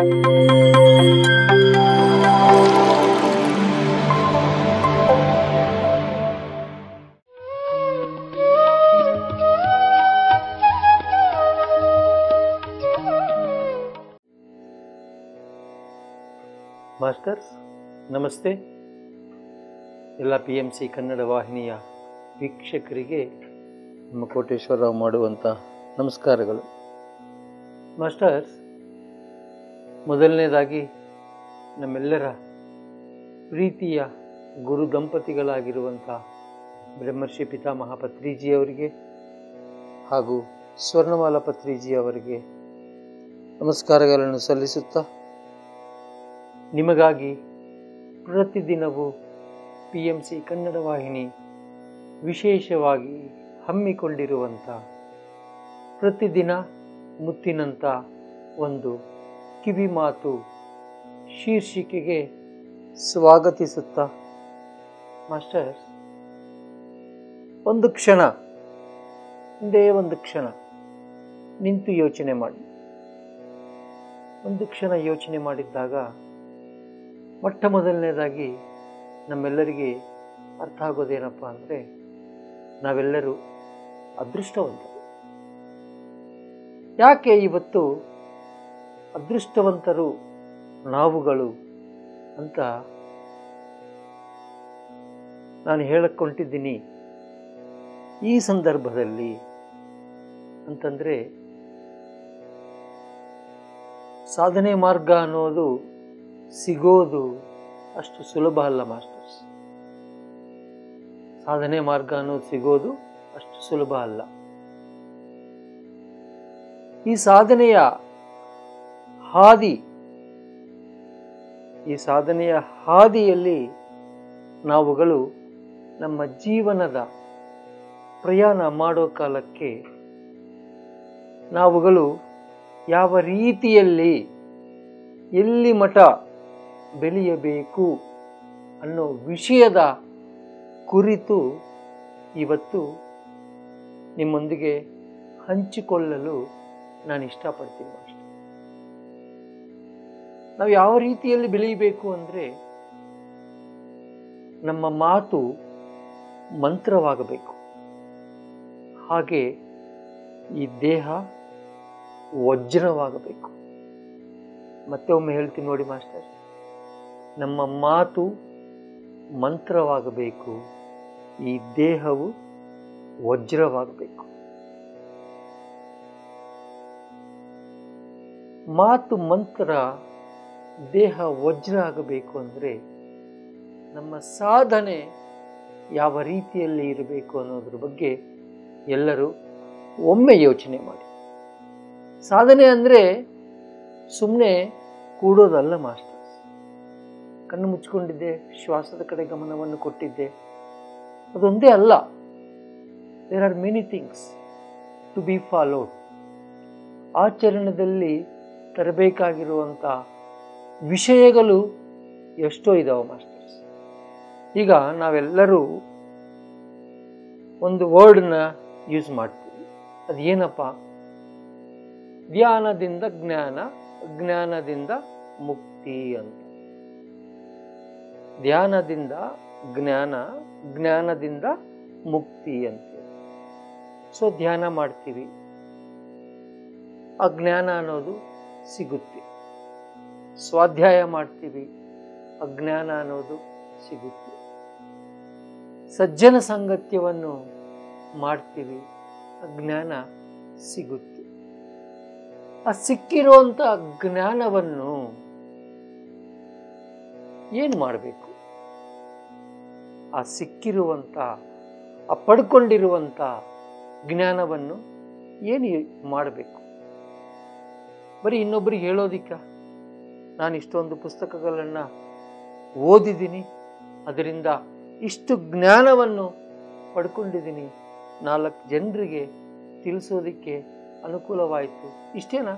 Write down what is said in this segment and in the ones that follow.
masters ನಮಸ್ತೆ ಎಲ್ಲ P M C Kannada ವಾಹಿನಿಯ ವೀಕ್ಷಕರಿಗೆ ನಮ್ಮ ಕೋಟೇಶ್ವರರಾವ್ ಮಾಡುವಂಥ ನಮಸ್ಕಾರಗಳು ಮಾಸ್ಟರ್ಸ್ ಮೊದಲನೇದಾಗಿ ನಮ್ಮೆಲ್ಲರ ಪ್ರೀತಿಯ ಗುರು ದಂಪತಿಗಳಾಗಿರುವಂಥ ಬ್ರಹ್ಮರ್ಷಿ ಪಿತಾಮಹ ಪತ್ರಿಜಿಯವರಿಗೆ ಹಾಗೂ ಸ್ವರ್ಣಮಾಲ ಪತ್ರಿಜಿಯವರಿಗೆ ನಮಸ್ಕಾರಗಳನ್ನು ಸಲ್ಲಿಸುತ್ತಾ ನಿಮಗಾಗಿ ಪ್ರತಿದಿನವೂ ಪಿ ಎಂ ಸಿ ಕನ್ನಡ ವಾಹಿನಿ ವಿಶೇಷವಾಗಿ ಹಮ್ಮಿಕೊಂಡಿರುವಂಥ ಪ್ರತಿದಿನ ಮುತ್ತಿನಂಥ ಒಂದು ಕಿವಿ ಮಾತು ಶೀರ್ಷಿಕೆಗೆ ಸ್ವಾಗತಿಸುತ್ತಾ ಮಾಸ್ಟರ್ಸ್ ಒಂದು ಕ್ಷಣ ಒಂದೇ ಒಂದು ಕ್ಷಣ ನಿಂತು ಯೋಚನೆ ಮಾಡಿ ಒಂದು ಕ್ಷಣ ಯೋಚನೆ ಮಾಡಿದ್ದಾಗ ಮೊಟ್ಟ ಮೊದಲನೇದಾಗಿ ನಮ್ಮೆಲ್ಲರಿಗೆ ಅರ್ಥ ಆಗೋದೇನಪ್ಪ ಅಂದರೆ ನಾವೆಲ್ಲರೂ ಅದೃಷ್ಟವಂತರು ಯಾಕೆ ಇವತ್ತು ಅದೃಷ್ಟವಂತರು ನಾವುಗಳು ಅಂತ ನಾನು ಹೇಳಕ್ಕೊಂಟಿದ್ದೀನಿ ಈ ಸಂದರ್ಭದಲ್ಲಿ ಅಂತಂದರೆ ಸಾಧನೆ ಮಾರ್ಗ ಅನ್ನೋದು ಸಿಗೋದು ಅಷ್ಟು ಸುಲಭ ಅಲ್ಲ ಮಾಸ್ಟರ್ಸ್ ಸಾಧನೆ ಮಾರ್ಗ ಅನ್ನೋದು ಸಿಗೋದು ಅಷ್ಟು ಸುಲಭ ಅಲ್ಲ ಈ ಸಾಧನೆಯ ಹಾದಿ ಈ ಸಾಧನೆಯ ಹಾದಿಯಲ್ಲಿ ನಾವುಗಳು ನಮ್ಮ ಜೀವನದ ಪ್ರಯಾಣ ಮಾಡೋ ಕಾಲಕ್ಕೆ ನಾವುಗಳು ಯಾವ ರೀತಿಯಲ್ಲಿ ಎಲ್ಲಿ ಮಠ ಬೆಳೆಯಬೇಕು ಅನ್ನೋ ವಿಷಯದ ಕುರಿತು ಇವತ್ತು ನಿಮ್ಮೊಂದಿಗೆ ಹಂಚಿಕೊಳ್ಳಲು ನಾನು ಇಷ್ಟಪಡ್ತೀನಿ ಅಷ್ಟೆ ನಾವು ಯಾವ ರೀತಿಯಲ್ಲಿ ಬೆಳೆಯಬೇಕು ಅಂದರೆ ನಮ್ಮ ಮಾತು ಮಂತ್ರವಾಗಬೇಕು ಹಾಗೆ ಈ ದೇಹ ವಜ್ರವಾಗಬೇಕು ಮತ್ತೆ ಒಮ್ಮೆ ಹೇಳ್ತೀನಿ ನೋಡಿ ಮಾಸ್ಟರ್ ನಮ್ಮ ಮಾತು ಮಂತ್ರವಾಗಬೇಕು ಈ ದೇಹವು ವಜ್ರವಾಗಬೇಕು ಮಾತು ಮಂತ್ರ ದೇಹ ವಜ್ರ ಆಗಬೇಕು ಅಂದರೆ ನಮ್ಮ ಸಾಧನೆ ಯಾವ ರೀತಿಯಲ್ಲಿ ಇರಬೇಕು ಅನ್ನೋದ್ರ ಬಗ್ಗೆ ಎಲ್ಲರೂ ಒಮ್ಮೆ ಯೋಚನೆ ಮಾಡಿ ಸಾಧನೆ ಅಂದರೆ ಸುಮ್ಮನೆ ಕೂಡೋದಲ್ಲ ಮಾಸ್ಟರ್ಸ್ ಕಣ್ಣು ಮುಚ್ಕೊಂಡಿದ್ದೆ ಶ್ವಾಸದ ಕಡೆ ಗಮನವನ್ನು ಕೊಟ್ಟಿದ್ದೆ ಅದೊಂದೇ ಅಲ್ಲ there are many things to be followed ಆಚರಣೆಯಲ್ಲಿ ತರಬೇಕಾಗಿರುವಂಥ ವಿಷಯಗಳು ಎಷ್ಟೋ ಇದಾವೆ ಮಾಸ್ಟರ್ಸ್ ಈಗ ನಾವೆಲ್ಲರೂ ಒಂದು ವರ್ಡ್ನ ಯೂಸ್ ಮಾಡ್ತೀವಿ ಅದು ಏನಪ್ಪ ಧ್ಯಾನದಿಂದ ಜ್ಞಾನ ಜ್ಞಾನದಿಂದ ಮುಕ್ತಿ ಅಂತ ಧ್ಯಾನದಿಂದ ಜ್ಞಾನ ಜ್ಞಾನದಿಂದ ಮುಕ್ತಿ ಅಂತ ಸೊ ಧ್ಯಾನ ಮಾಡ್ತೀವಿ ಆ ಜ್ಞಾನ ಅನ್ನೋದು ಸಿಗುತ್ತೆ ಸ್ವಾಧ್ಯಾಯ ಮಾಡ್ತೀವಿ ಅಜ್ಞಾನ ಅನ್ನೋದು ಸಿಗುತ್ತೆ ಸಜ್ಜನ ಸಂಗತ್ಯವನ್ನು ಮಾಡ್ತೀವಿ ಅಜ್ಞಾನ ಸಿಗುತ್ತೆ ಆ ಸಿಕ್ಕಿರುವಂಥ ಜ್ಞಾನವನ್ನು ಏನು ಮಾಡಬೇಕು ಆ ಸಿಕ್ಕಿರುವಂಥ ಆ ಪಡ್ಕೊಂಡಿರುವಂಥ ಜ್ಞಾನವನ್ನು ಏನು ಮಾಡಬೇಕು ಬರೀ ಇನ್ನೊಬ್ಬರಿಗೆ ಹೇಳೋದಿಕ್ಕ ನಾನು ಇಷ್ಟೊಂದು ಪುಸ್ತಕಗಳನ್ನು ಓದಿದ್ದೀನಿ ಅದರಿಂದ ಇಷ್ಟು ಜ್ಞಾನವನ್ನು ಪಡ್ಕೊಂಡಿದ್ದೀನಿ ನಾಲ್ಕು ಜನರಿಗೆ ತಿಳಿಸೋದಿಕ್ಕೆ ಅನುಕೂಲವಾಯಿತು ಇಷ್ಟೇನಾ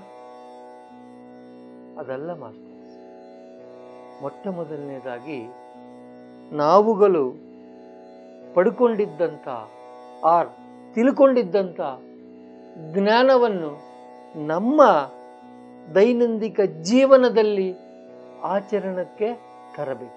ಅದಲ್ಲ ಮಾಸ್ಟರ್ಸ್ ಮೊಟ್ಟ ಮೊದಲನೇದಾಗಿ ನಾವುಗಳು ಪಡ್ಕೊಂಡಿದ್ದಂಥ ಆರ್ ತಿಳ್ಕೊಂಡಿದ್ದಂಥ ಜ್ಞಾನವನ್ನು ನಮ್ಮ ದೈನಂದಿಕ ಜೀವನದಲ್ಲಿ ಆಚರಣಕ್ಕೆ ತರಬೇಕು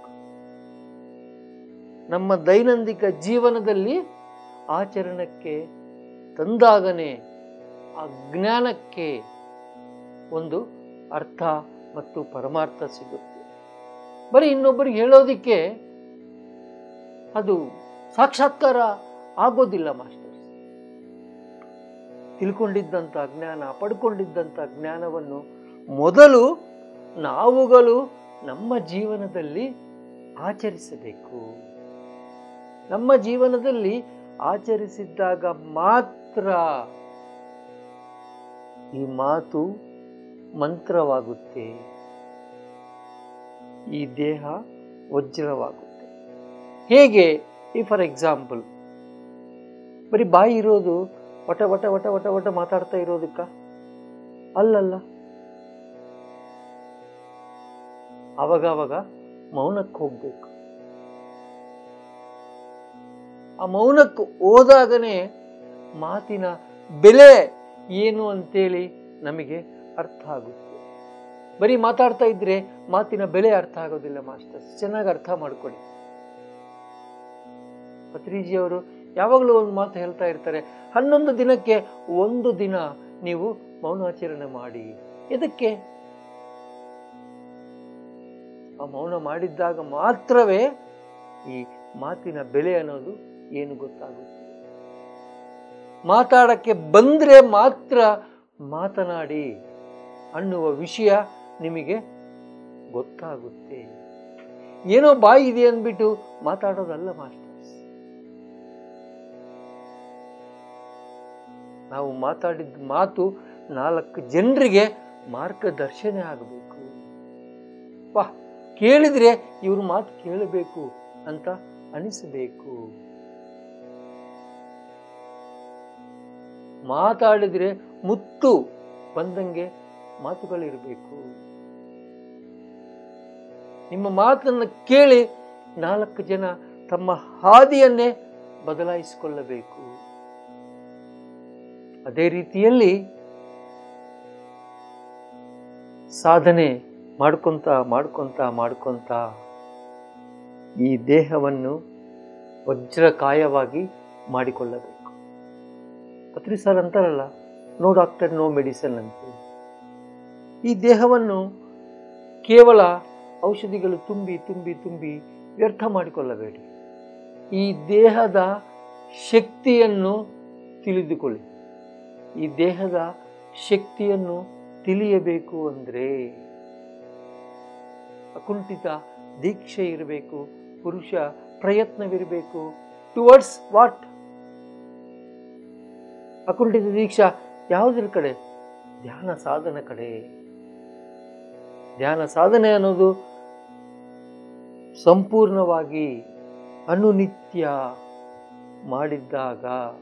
ನಮ್ಮ ದೈನಂದಿಕ ಜೀವನದಲ್ಲಿ ಆಚರಣಕ್ಕೆ ತಂದಾಗನೇ ಆ ಜ್ಞಾನಕ್ಕೆ ಒಂದು ಅರ್ಥ ಮತ್ತು ಪರಮಾರ್ಥ ಸಿಗುತ್ತೆ ಬರೀ ಇನ್ನೊಬ್ಬರಿಗೆ ಹೇಳೋದಿಕ್ಕೆ ಅದು ಸಾಕ್ಷಾತ್ಕಾರ ಆಗೋದಿಲ್ಲ ಮಾಸ್ಟರ್ಸ್ ತಿಳ್ಕೊಂಡಿದ್ದಂಥ ಜ್ಞಾನ ಪಡ್ಕೊಂಡಿದ್ದಂಥ ಜ್ಞಾನವನ್ನು ಮೊದಲು ನಾವುಗಳು ನಮ್ಮ ಜೀವನದಲ್ಲಿ ಆಚರಿಸಬೇಕು ನಮ್ಮ ಜೀವನದಲ್ಲಿ ಆಚರಿಸಿದ್ದಾಗ ಮಾತ್ರ ಈ ಮಾತು ಮಂತ್ರವಾಗುತ್ತೆ ಈ ದೇಹ ವಜ್ರವಾಗುತ್ತೆ ಹೇಗೆ ಈ ಫಾರ್ ಎಕ್ಸಾಂಪಲ್ ಬರೀ ಬಾಯಿ ಇರೋದು ವಟ ವಟ ವಟ ವಟ ವಟ ಮಾತಾಡ್ತಾ ಇರೋದಕ್ಕ ಅಲ್ಲಲ್ಲ ಅವಾಗವಾಗ ಮೌನಕ್ಕೆ ಹೋಗ್ಬೇಕು ಆ ಮೌನಕ್ಕೆ ಹೋದಾಗನೇ ಮಾತಿನ ಬೆಲೆ ಏನು ಅಂತೇಳಿ ನಮಗೆ ಅರ್ಥ ಆಗುತ್ತೆ ಬರೀ ಮಾತಾಡ್ತಾ ಇದ್ರೆ ಮಾತಿನ ಬೆಲೆ ಅರ್ಥ ಆಗೋದಿಲ್ಲ ಮಾಸ್ಟರ್ಸ್ ಚೆನ್ನಾಗಿ ಅರ್ಥ ಮಾಡ್ಕೊಳ್ಳಿ ಪತ್ರಿಜಿಯವರು ಯಾವಾಗಲೂ ಒಂದು ಮಾತು ಹೇಳ್ತಾ ಇರ್ತಾರೆ ಹನ್ನೊಂದು ದಿನಕ್ಕೆ ಒಂದು ದಿನ ನೀವು ಮೌನಾಚರಣೆ ಮಾಡಿ ಇದಕ್ಕೆ ಆ ಮೌನ ಮಾಡಿದ್ದಾಗ ಮಾತ್ರವೇ ಈ ಮಾತಿನ ಬೆಲೆ ಅನ್ನೋದು ಏನು ಗೊತ್ತಾಗುತ್ತೆ ಮಾತಾಡಕ್ಕೆ ಬಂದ್ರೆ ಮಾತ್ರ ಮಾತನಾಡಿ ಅನ್ನುವ ವಿಷಯ ನಿಮಗೆ ಗೊತ್ತಾಗುತ್ತೆ ಏನೋ ಬಾಯಿ ಇದೆ ಅಂದ್ಬಿಟ್ಟು ಮಾತಾಡೋದಲ್ಲ ಮಾಸ್ಟರ್ಸ್ ನಾವು ಮಾತಾಡಿದ ಮಾತು ನಾಲ್ಕು ಜನರಿಗೆ ಮಾರ್ಗದರ್ಶನ ಆಗಬೇಕು ವಾ ಕೇಳಿದ್ರೆ ಇವ್ರ ಮಾತು ಕೇಳಬೇಕು ಅಂತ ಅನಿಸಬೇಕು ಮಾತಾಡಿದ್ರೆ ಮುತ್ತು ಬಂದಂಗೆ ಮಾತುಗಳಿರಬೇಕು ನಿಮ್ಮ ಮಾತನ್ನು ಕೇಳಿ ನಾಲ್ಕು ಜನ ತಮ್ಮ ಹಾದಿಯನ್ನೇ ಬದಲಾಯಿಸಿಕೊಳ್ಳಬೇಕು ಅದೇ ರೀತಿಯಲ್ಲಿ ಸಾಧನೆ ಮಾಡ್ಕೊಂತ ಮಾಡ್ಕೊಂತ ಮಾಡ್ಕೊಂತ ಈ ದೇಹವನ್ನು ವಜ್ರಕಾಯವಾಗಿ ಮಾಡಿಕೊಳ್ಳಬೇಕು ಪತ್ರಿ ಸರ್ ಅಂತಾರಲ್ಲ ನೋ ಡಾಕ್ಟರ್ ನೋ ಮೆಡಿಸನ್ ಅಂತ ಈ ದೇಹವನ್ನು ಕೇವಲ ಔಷಧಿಗಳು ತುಂಬಿ ತುಂಬಿ ತುಂಬಿ ವ್ಯರ್ಥ ಮಾಡಿಕೊಳ್ಳಬೇಡಿ ಈ ದೇಹದ ಶಕ್ತಿಯನ್ನು ತಿಳಿದುಕೊಳ್ಳಿ ಈ ದೇಹದ ಶಕ್ತಿಯನ್ನು ತಿಳಿಯಬೇಕು ಅಂದರೆ ಅಕುಂಠಿತ ದೀಕ್ಷೆ ಇರಬೇಕು ಪುರುಷ ಪ್ರಯತ್ನವಿರಬೇಕು ಟುವರ್ಡ್ಸ್ ವಾಟ್ ಅಕುಂಠಿತ ದೀಕ್ಷಾ ಯಾವುದ್ರ ಕಡೆ ಧ್ಯಾನ ಸಾಧನ ಕಡೆ ಧ್ಯಾನ ಸಾಧನೆ ಅನ್ನೋದು ಸಂಪೂರ್ಣವಾಗಿ ಅನುನಿತ್ಯ ಮಾಡಿದ್ದಾಗ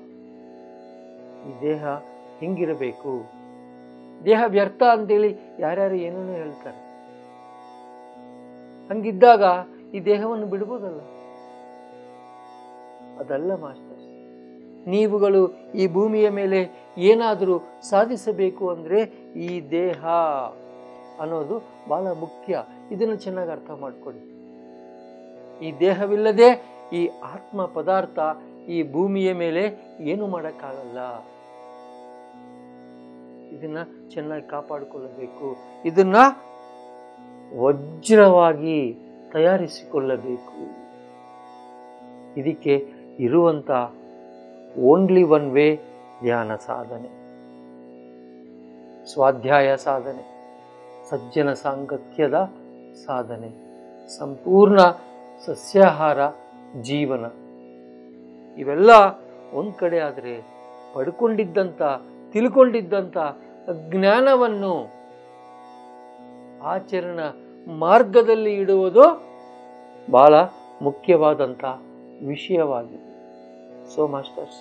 ಈ ದೇಹ ಹಿಂಗಿರಬೇಕು ದೇಹ ವ್ಯರ್ಥ ಅಂತೇಳಿ ಯಾರ್ಯಾರು ಏನೇನೋ ಹೇಳ್ತಾರೆ ಹಂಗಿದ್ದಾಗ ಈ ದೇಹವನ್ನು ಬಿಡ್ಬೋದಲ್ಲ ಅದಲ್ಲ ಮಾಸ್ಟರ್ಸ್ ನೀವುಗಳು ಈ ಭೂಮಿಯ ಮೇಲೆ ಏನಾದರೂ ಸಾಧಿಸಬೇಕು ಅಂದರೆ ಈ ದೇಹ ಅನ್ನೋದು ಬಹಳ ಮುಖ್ಯ ಇದನ್ನು ಚೆನ್ನಾಗಿ ಅರ್ಥ ಮಾಡ್ಕೊಳ್ಳಿ ಈ ದೇಹವಿಲ್ಲದೆ ಈ ಆತ್ಮ ಪದಾರ್ಥ ಈ ಭೂಮಿಯ ಮೇಲೆ ಏನು ಮಾಡೋಕ್ಕಾಗಲ್ಲ ಇದನ್ನ ಚೆನ್ನಾಗಿ ಕಾಪಾಡಿಕೊಳ್ಳಬೇಕು ಇದನ್ನ ವಜ್ರವಾಗಿ ತಯಾರಿಸಿಕೊಳ್ಳಬೇಕು ಇದಕ್ಕೆ ಇರುವಂತ ಓನ್ಲಿ ಒನ್ ವೇ ಧ್ಯಾನ ಸಾಧನೆ ಸ್ವಾಧ್ಯಾಯ ಸಾಧನೆ ಸಜ್ಜನ ಸಾಂಗತ್ಯದ ಸಾಧನೆ ಸಂಪೂರ್ಣ ಸಸ್ಯಾಹಾರ ಜೀವನ ಇವೆಲ್ಲ ಒಂದು ಕಡೆ ಆದರೆ ಪಡ್ಕೊಂಡಿದ್ದಂಥ ತಿಳ್ಕೊಂಡಿದ್ದಂಥ ಜ್ಞಾನವನ್ನು ಆಚರಣ ಮಾರ್ಗದಲ್ಲಿ ಇಡುವುದು ಬಹಳ ಮುಖ್ಯವಾದಂಥ ವಿಷಯವಾಗಿದೆ ಸೊ ಮಾಸ್ಟರ್ಸ್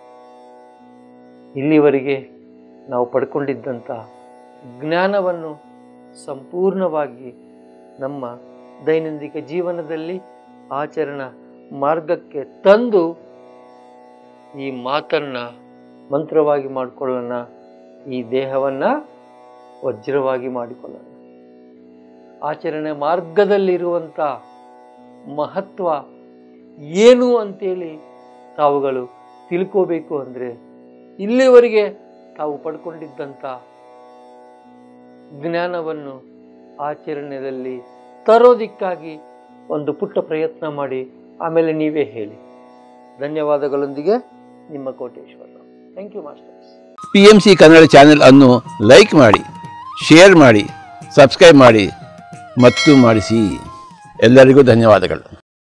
ಇಲ್ಲಿವರೆಗೆ ನಾವು ಪಡ್ಕೊಂಡಿದ್ದಂಥ ಜ್ಞಾನವನ್ನು ಸಂಪೂರ್ಣವಾಗಿ ನಮ್ಮ ದೈನಂದಿಕ ಜೀವನದಲ್ಲಿ ಆಚರಣ ಮಾರ್ಗಕ್ಕೆ ತಂದು ಈ ಮಾತನ್ನ ಮಂತ್ರವಾಗಿ ಮಾಡಿಕೊಳ್ಳೋಣ ಈ ದೇಹವನ್ನ ವಜ್ರವಾಗಿ ಮಾಡಿಕೊಳ್ಳೋಣ ಆಚರಣೆ ಮಾರ್ಗದಲ್ಲಿರುವಂಥ ಮಹತ್ವ ಏನು ಅಂತೇಳಿ ತಾವುಗಳು ತಿಳ್ಕೋಬೇಕು ಅಂದರೆ ಇಲ್ಲಿವರೆಗೆ ತಾವು ಪಡ್ಕೊಂಡಿದ್ದಂಥ ಜ್ಞಾನವನ್ನು ಆಚರಣೆಯಲ್ಲಿ ತರೋದಿಕ್ಕಾಗಿ ಒಂದು ಪುಟ್ಟ ಪ್ರಯತ್ನ ಮಾಡಿ ಆಮೇಲೆ ನೀವೇ ಹೇಳಿ ಧನ್ಯವಾದಗಳೊಂದಿಗೆ ನಿಮ್ಮ Koteshwara thank you masters P M C Kannada channel ಅನ್ನು ಲೈಕ್ ಮಾಡಿ ಶೇರ್ ಮಾಡಿ ಸಬ್ಸ್ಕ್ರೈಬ್ ಮಾಡಿ ಮತ್ತು ಮಾಡಿಸಿ ಎಲ್ಲರಿಗೂ ಧನ್ಯವಾದಗಳು